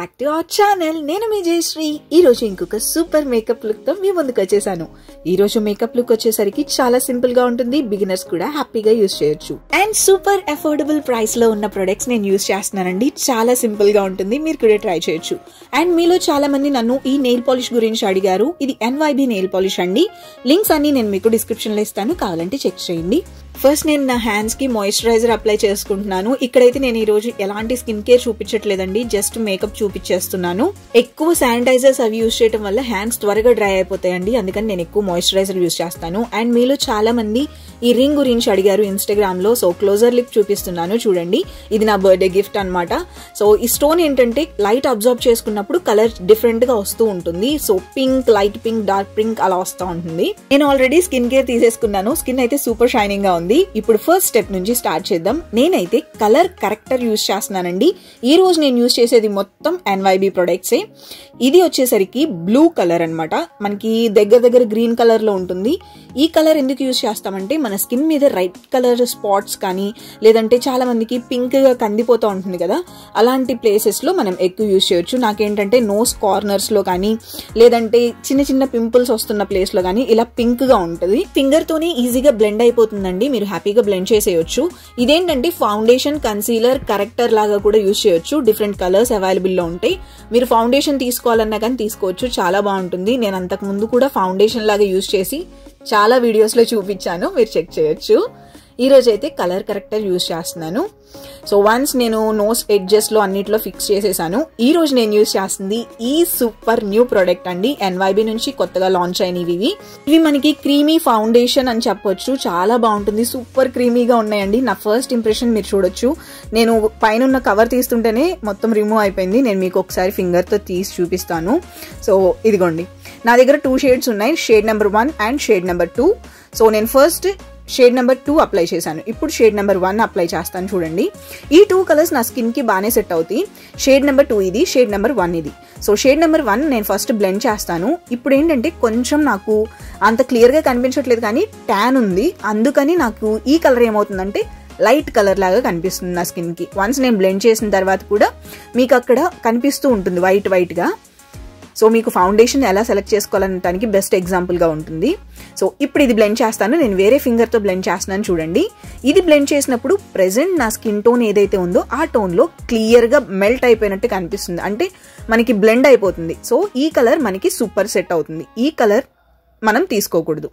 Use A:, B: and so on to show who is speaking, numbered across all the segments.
A: back to our channel నేను మీ జయశ్రీ ఈ రోజు ఇంకొక సూపర్ మేకప్ లుక్ తో మీ ముందుకు వచ్చేసాను ఈ రోజు మేకప్ లుక్ వచ్చేసరికి చాలా సింపుల్ గా ఉంటుంది బిగినర్స్ కూడా హ్యాపీగా యూస్ చేయొచ్చు అండ్ సూపర్ అఫోర్డబుల్ ప్రైస్ లో ఉన్న ప్రొడక్ట్స్ నేను యూస్ చేస్తున్నానండి చాలా సింపుల్ గా ఉంటుంది మీరు కూడా ట్రై చేయొచ్చు అండ్ మీలో చాలా మంది నన్ను ఈ నెయిల్ పాలిష్ గురించి అడిగారు ఇది ఎన్వైబి నెయిల్ పాలిష్ అండి లింక్స్ అన్ని నేను మీకు డిస్క్రిప్షన్ లో ఇస్తాను కావాలంటే చెక్ చేయండి ఫస్ట్ నేను నా హ్యాండ్స్ కి మాయిశ్చరైజర్ అప్లై చేసుకుంటున్నాను ఇక్కడైతే నేను ఈ రోజు ఎలాంటి స్కిన్ కేర్ చూపించట్లేదండి జస్ట్ మేకప్ చూపించేస్తున్నాను ఎక్కువ శానిటైజర్స్ అవి యూస్ చేయడం వల్ల హ్యాండ్స్ త్వరగా డ్రై అయిపోతాయండి అందుకని నేను ఎక్కువ మాయిశ్చరైజర్ యూస్ చేస్తాను అండ్ మీలో చాలా మంది ఈ రింగ్ గురించి అడిగారు ఇన్స్టాగ్రామ్ లో సో క్లోజర్ లిక్ చూపిస్తున్నాను చూడండి ఇది నా బర్త్డే గిఫ్ట్ అనమాట సో ఈ స్టోన్ ఏంటంటే లైట్ అబ్జర్వ్ చేసుకున్నప్పుడు కలర్ డిఫరెంట్ గా వస్తూ ఉంటుంది so pink light pink dark pink అలా వస్తూ ఉంటుంది నేను ఆల్రెడీ స్కిన్ కేర్ తీసేసుకున్నాను స్కిన్ అయితే సూపర్ షైనింగ్ గా ఉంది ఇప్పుడు ఫస్ట్ స్టెప్ నుంచి స్టార్ట్ చేద్దాం నేనైతే కలర్ కరెక్టర్ యూస్ చేస్తున్నానండి ఈ రోజు నేను యూస్ చేసేది మొత్తం ఎన్వైబి ప్రొడక్ట్సే ఇది వచ్చేసరికి బ్లూ కలర్ అనమాట మనకి దగ్గర దగ్గర గ్రీన్ కలర్ లో ఉంటుంది ఈ కలర్ ఎందుకు యూస్ చేస్తామంటే మన స్కిన్ మీద రైట్ కలర్ స్పాట్స్ కానీ లేదంటే చాలా మందికి పింక్ గా కందిపోతూ ఉంటుంది కదా అలాంటి ప్లేసెస్ లో మనం ఎక్కువ యూస్ చేయొచ్చు నాకేంటంటే నోస్ కార్నర్స్ లో కానీ లేదంటే చిన్న చిన్న పింపుల్స్ వస్తున్న ప్లేస్ లో కానీ ఇలా పింక్ గా ఉంటుంది ఫింగర్ తోనే ఈజీగా బ్లెండ్ అయిపోతుందండి మీరు హ్యాపీగా బ్లెండ్ చేసేయొచ్చు ఇదేంటంటే ఫౌండేషన్ కన్సీలర్ కరెక్టర్ లాగా కూడా యూస్ చేయొచ్చు డిఫరెంట్ కలర్స్ అవైలబుల్ లో ఉంటాయి మీరు ఫౌండేషన్ తీసుకోవాలన్నా కానీ తీసుకోవచ్చు చాలా బాగుంటుంది నేను అంతకు ముందు కూడా ఫౌండేషన్ లాగా యూస్ చేసి చాలా వీడియోస్ లో చూపించాను మీరు చెక్ చేయొచ్చు ఈ రోజు అయితే కలర్ కరెక్టర్ యూస్ చేస్తున్నాను సో వన్స్ నేను నోస్ ఎడ్జెస్ లో అన్నిట్లో ఫిక్స్ చేసేసాను ఈ రోజు నేను యూస్ చేస్తుంది ఈ సూపర్ న్యూ ప్రోడక్ట్ అండి ఎన్వైబి నుంచి కొత్తగా లాంచ్ అయినవి ఇవి ఇవి మనకి క్రీమీ ఫౌండేషన్ అని చెప్పొచ్చు చాలా బాగుంటుంది సూపర్ క్రీమీగా ఉన్నాయండి నా ఫస్ట్ ఇంప్రెషన్ మీరు చూడొచ్చు నేను పైన ఉన్న కవర్ తీస్తుంటేనే మొత్తం రిమూవ్ అయిపోయింది నేను మీకు ఒకసారి ఫింగర్ తో తీసి చూపిస్తాను సో ఇదిగోండి నా దగ్గర టూ షేడ్స్ ఉన్నాయి shade number one and shade number two so నేను first shade number two apply చేశాను ఇప్పుడు షేడ్ నెంబర్ వన్ అప్లై చేస్తాను చూడండి ఈ టూ కలర్స్ నా స్కిన్ కి బాగానే సెట్ అవుతాయి షేడ్ నెంబర్ టూ ఇది షేడ్ నెంబర్ వన్ ఇది సో షేడ్ నెంబర్ వన్ నేను ఫస్ట్ బ్లెండ్ చేస్తాను ఇప్పుడు ఏంటంటే కొంచెం నాకు అంత క్లియర్ గా కనిపించట్లేదు కానీ ట్యాన్ ఉంది అందుకని నాకు ఈ కలర్ ఏమవుతుందంటే లైట్ కలర్ లాగా కనిపిస్తుంది నా స్కిన్ కి వన్స్ నేను బ్లెండ్ చేసిన తర్వాత కూడా మీకు అక్కడ కనిపిస్తూ ఉంటుంది వైట్ వైట్ గా సో మీకు ఫౌండేషన్ ఎలా సెలెక్ట్ చేసుకోవాలనడానికి బెస్ట్ ఎగ్జాంపుల్గా ఉంటుంది సో ఇప్పుడు ఇది బ్లెండ్ చేస్తాను నేను వేరే ఫింగర్తో బ్లెండ్ చేస్తున్నాను చూడండి ఇది బ్లెండ్ చేసినప్పుడు ప్రెసెంట్ నా స్కిన్ టోన్ ఏదైతే ఉందో ఆ టోన్లో క్లియర్గా మెల్ట్ అయిపోయినట్టు కనిపిస్తుంది అంటే మనకి బ్లెండ్ అయిపోతుంది సో ఈ కలర్ మనకి సూపర్ సెట్ అవుతుంది ఈ కలర్ మనం తీసుకోకూడదు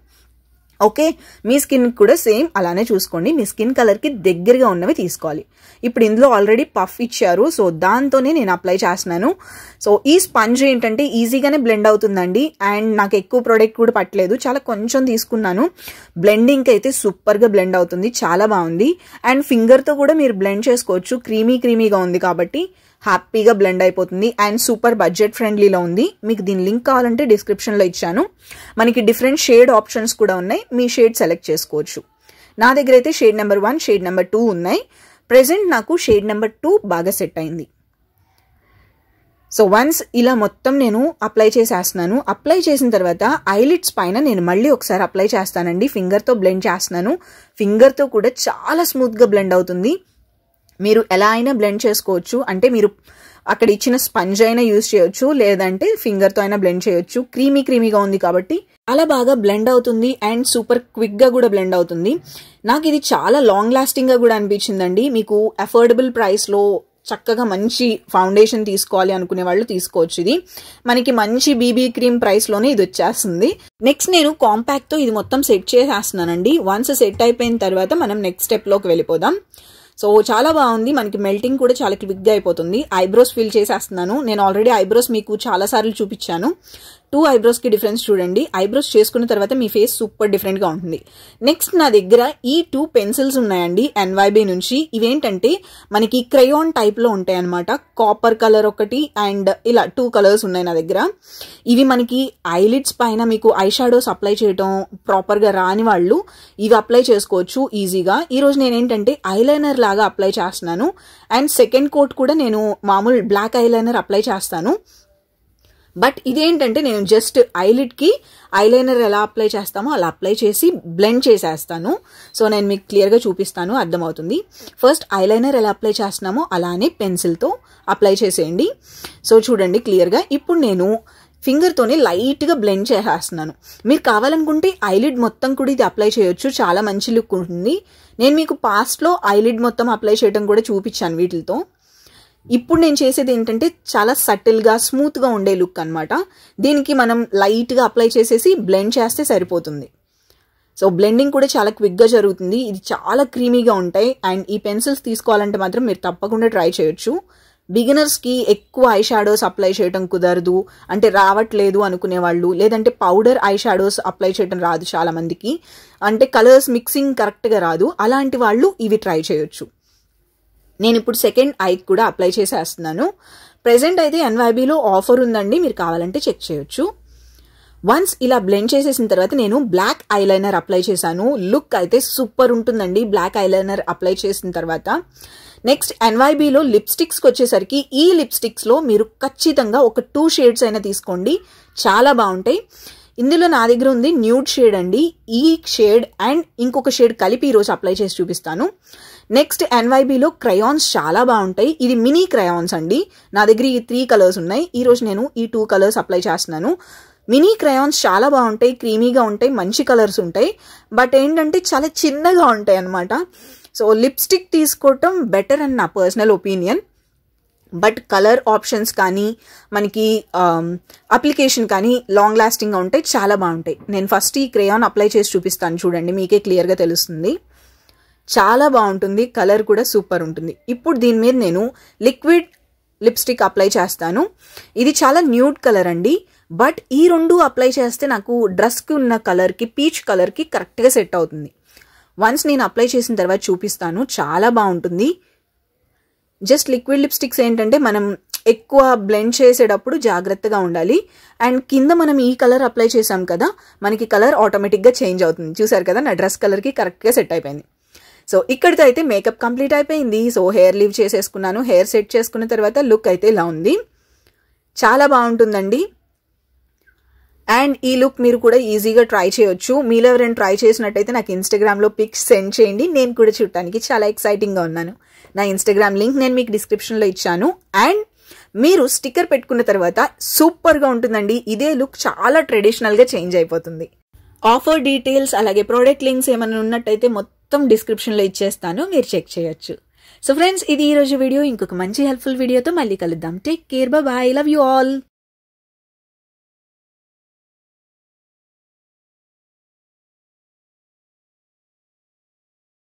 A: ఓకే మీ స్కిన్ కూడా సేమ్ అలానే చూసుకోండి మీ స్కిన్ కలర్కి దగ్గరగా ఉన్నవి తీసుకోవాలి ఇప్పుడు ఇందులో ఆల్రెడీ పఫ్ ఇచ్చారు సో దాంతోనే నేను అప్లై చేస్తున్నాను సో ఈ స్పంజ్ ఏంటంటే ఈజీగానే బ్లెండ్ అవుతుందండి అండ్ నాకు ఎక్కువ ప్రోడక్ట్ కూడా పట్టలేదు చాలా కొంచెం తీసుకున్నాను బ్లెండింగ్ అయితే సూపర్గా బ్లెండ్ అవుతుంది చాలా బాగుంది అండ్ ఫింగర్తో కూడా మీరు బ్లెండ్ చేసుకోవచ్చు క్రీమీ క్రీమీగా ఉంది కాబట్టి హ్యాపీగా బ్లెండ్ అయిపోతుంది అండ్ సూపర్ బడ్జెట్ ఫ్రెండ్లీలో ఉంది మీకు దీని లింక్ కావాలంటే డిస్క్రిప్షన్లో ఇచ్చాను మనకి డిఫరెంట్ షేడ్ ఆప్షన్స్ కూడా ఉన్నాయి మీ షేడ్ సెలెక్ట్ చేసుకోవచ్చు నా దగ్గర అయితే shade number one shade number two ఉన్నాయి ప్రెసెంట్ నాకు షేడ్ నెంబర్ టూ బాగా సెట్ అయింది సో వన్స్ ఇలా మొత్తం నేను అప్లై చేసేస్తున్నాను అప్లై చేసిన తర్వాత ఐలిట్స్ పైన నేను మళ్ళీ ఒకసారి అప్లై చేస్తానండి ఫింగర్తో బ్లెండ్ చేస్తున్నాను ఫింగర్తో కూడా చాలా స్మూత్గా బ్లెండ్ అవుతుంది మీరు ఎలా అయినా బ్లెండ్ చేసుకోవచ్చు అంటే మీరు అక్కడ ఇచ్చిన స్పంజ్ అయినా యూజ్ చేయొచ్చు లేదంటే ఫింగర్తో అయినా బ్లెండ్ చేయొచ్చు క్రీమీ క్రీమీగా ఉంది కాబట్టి చాలా బాగా బ్లెండ్ అవుతుంది అండ్ సూపర్ క్విక్గా కూడా బ్లెండ్ అవుతుంది నాకు ఇది చాలా లాంగ్ లాస్టింగ్గా కూడా అనిపించిందండి మీకు అఫోర్డబుల్ ప్రైస్లో చక్కగా మంచి ఫౌండేషన్ తీసుకోవాలి అనుకునే వాళ్ళు తీసుకోవచ్చు ఇది మనకి మంచి బీబీ క్రీమ్ ప్రైస్లోనే ఇది వచ్చేస్తుంది నెక్స్ట్ నేను కాంపాక్ట్తో ఇది మొత్తం సెట్ చేసేస్తున్నానండి వన్స్ సెట్ అయిపోయిన తర్వాత మనం నెక్స్ట్ స్టెప్లోకి వెళ్ళిపోదాం సో చాలా బాగుంది మనకి మెల్టింగ్ కూడా చాలా క్విక్గా అయిపోతుంది ఐబ్రోస్ ఫిల్ చేసేస్తున్నాను నేను ఆల్రెడీ ఐబ్రోస్ మీకు చాలా సార్లు చూపించాను టూ ఐబ్రోస్కి డిఫరెన్స్ చూడండి ఐబ్రోస్ చేసుకున్న తర్వాత మీ ఫేస్ సూపర్ డిఫరెంట్గా ఉంటుంది నెక్స్ట్ నా దగ్గర ఈ టూ పెన్సిల్స్ ఉన్నాయండి ఎన్వైబీ నుంచి ఇవేంటంటే మనకి క్రయాన్ టైప్లో ఉంటాయి అనమాట కాపర్ కలర్ ఒకటి అండ్ ఇలా టూ కలర్స్ ఉన్నాయి నా దగ్గర ఇవి మనకి ఐలిడ్స్ పైన మీకు ఐ షాడోస్ అప్లై చేయడం ప్రాపర్గా రాని వాళ్ళు ఇవి అప్లై చేసుకోవచ్చు ఈజీగా ఈరోజు నేను ఏంటంటే ఐలైనర్ లాగా అప్లై చేస్తున్నాను అండ్ సెకండ్ కోట్ కూడా నేను మామూలు బ్లాక్ ఐలైనర్ అప్లై చేస్తాను బట్ ఇదేంటంటే నేను జస్ట్ ఐలిడ్కి ఐలైనర్ ఎలా అప్లై చేస్తామో అలా అప్లై చేసి బ్లెండ్ చేసేస్తాను సో నేను మీకు క్లియర్గా చూపిస్తాను అర్థమవుతుంది ఫస్ట్ ఐలైనర్ ఎలా అప్లై చేస్తున్నామో అలానే పెన్సిల్తో అప్లై చేసేయండి సో చూడండి క్లియర్గా ఇప్పుడు నేను ఫింగర్తోనే లైట్గా బ్లెండ్ చేసేస్తున్నాను మీరు కావాలనుకుంటే ఐలిడ్ మొత్తం కూడా ఇది అప్లై చేయొచ్చు చాలా మంచి లుక్ ఉంటుంది నేను మీకు పాస్ట్లో ఐలిడ్ మొత్తం అప్లై చేయడం కూడా చూపించాను వీటితో ఇప్పుడు నేను చేసేది ఏంటంటే చాలా సటిల్గా స్మూత్గా ఉండే లుక్ అనమాట దీనికి మనం లైట్గా అప్లై చేసేసి బ్లెండ్ చేస్తే సరిపోతుంది సో బ్లెండింగ్ కూడా చాలా క్విక్గా జరుగుతుంది ఇది చాలా క్రీమీగా ఉంటాయి అండ్ ఈ పెన్సిల్స్ తీసుకోవాలంటే మాత్రం మీరు తప్పకుండా ట్రై చేయొచ్చు బిగినర్స్కి ఎక్కువ ఐ షాడోస్ అప్లై చేయడం కుదరదు అంటే రావట్లేదు అనుకునే వాళ్ళు లేదంటే పౌడర్ ఐ షాడోస్ అప్లై చేయడం రాదు చాలా మందికి అంటే కలర్స్ మిక్సింగ్ కరెక్ట్గా రాదు అలాంటి వాళ్ళు ఇవి ట్రై చేయొచ్చు నేను ఇప్పుడు సెకండ్ ఐకి కూడా అప్లై చేసేస్తున్నాను ప్రెసెంట్ అయితే ఎన్వైబీలో ఆఫర్ ఉందండి మీరు కావాలంటే చెక్ చేయొచ్చు వన్స్ ఇలా బ్లెండ్ చేసేసిన తర్వాత నేను బ్లాక్ ఐలైనర్ అప్లై చేశాను లుక్ అయితే సూపర్ ఉంటుందండి బ్లాక్ ఐలైనర్ అప్లై చేసిన తర్వాత నెక్స్ట్ ఎన్వైబీలో లిప్స్టిక్స్కి వచ్చేసరికి ఈ లిప్స్టిక్స్లో మీరు ఖచ్చితంగా ఒక టూ షేడ్స్ అయినా తీసుకోండి చాలా బాగుంటాయి ఇందులో నా దగ్గర ఉంది న్యూడ్ షేడ్ అండి ఈ షేడ్ అండ్ ఇంకొక షేడ్ కలిపి ఈరోజు అప్లై చేసి చూపిస్తాను నెక్స్ట్ ఎన్వైబీలో క్రయాన్స్ చాలా బాగుంటాయి ఇది మినీ క్రయాన్స్ అండి నా దగ్గర ఈ త్రీ కలర్స్ ఉన్నాయి ఈరోజు నేను ఈ టూ కలర్స్ అప్లై చేస్తున్నాను మినీ క్రయాన్స్ చాలా బాగుంటాయి క్రీమీగా ఉంటాయి మంచి కలర్స్ ఉంటాయి బట్ ఏంటంటే చాలా చిన్నగా ఉంటాయి అనమాట సో లిప్స్టిక్ తీసుకోవటం బెటర్ అని నా personal opinion but colour options కానీ మనకి అప్లికేషన్ కానీ లాంగ్ లాస్టింగ్గా ఉంటాయి చాలా బాగుంటాయి నేను ఫస్ట్ ఈ క్రేయాన్ అప్లై చేసి చూపిస్తాను చూడండి మీకే క్లియర్గా తెలుస్తుంది చాలా బాగుంటుంది కలర్ కూడా సూపర్ ఉంటుంది ఇప్పుడు దీని మీద నేను లిక్విడ్ లిప్స్టిక్ అప్లై చేస్తాను ఇది చాలా న్యూడ్ కలర్ అండి బట్ ఈ రెండు అప్లై చేస్తే నాకు డ్రెస్కి ఉన్న కలర్కి పీచ్ కలర్కి కరెక్ట్గా సెట్ అవుతుంది వన్స్ నేను అప్లై చేసిన తర్వాత చూపిస్తాను చాలా బాగుంటుంది జస్ట్ లిక్విడ్ లిప్స్టిక్స్ ఏంటంటే మనం ఎక్కువ బ్లెండ్ చేసేటప్పుడు జాగ్రత్తగా ఉండాలి అండ్ కింద మనం ఈ కలర్ అప్లై చేసాం కదా మనకి కలర్ ఆటోమేటిక్గా చేంజ్ అవుతుంది చూసారు కదా నా డ్రెస్ కలర్కి కరెక్ట్గా సెట్ అయిపోయింది సో ఇక్కడితో అయితే మేకప్ కంప్లీట్ అయిపోయింది సో హెయిర్ లీవ్ చేసేసుకున్నాను హెయిర్ సెట్ చేసుకున్న తర్వాత లుక్ అయితే ఇలా ఉంది చాలా బాగుంటుందండి అండ్ ఈ లుక్ మీరు కూడా ఈజీగా ట్రై చేయొచ్చు మీలో ఎవరైనా ట్రై చేసినట్టయితే నాకు ఇన్స్టాగ్రామ్లో పిక్స్ సెండ్ చేయండి నేను కూడా చూడటానికి చాలా ఎక్సైటింగ్గా ఉన్నాను నా ఇన్స్టాగ్రామ్ లింక్ నేను మీకు డిస్క్రిప్షన్లో ఇచ్చాను అండ్ మీరు స్టిక్కర్ పెట్టుకున్న తర్వాత సూపర్గా ఉంటుందండి ఇదే లుక్ చాలా ట్రెడిషనల్గా చేంజ్ అయిపోతుంది ఆఫర్ డీటెయిల్స్ అలాగే ప్రోడక్ట్ లింక్స్ ఏమైనా ఉన్నట్టయితే మొత్తం డిస్క్రిప్షన్లో ఇచ్చేస్తాను మీరు చెక్ చేయొచ్చు సో ఫ్రెండ్స్ ఇది ఈరోజు వీడియో ఇంకొక మంచి హెల్ప్ఫుల్ వీడియోతో మళ్ళీ కలుద్దాం take care bye love you all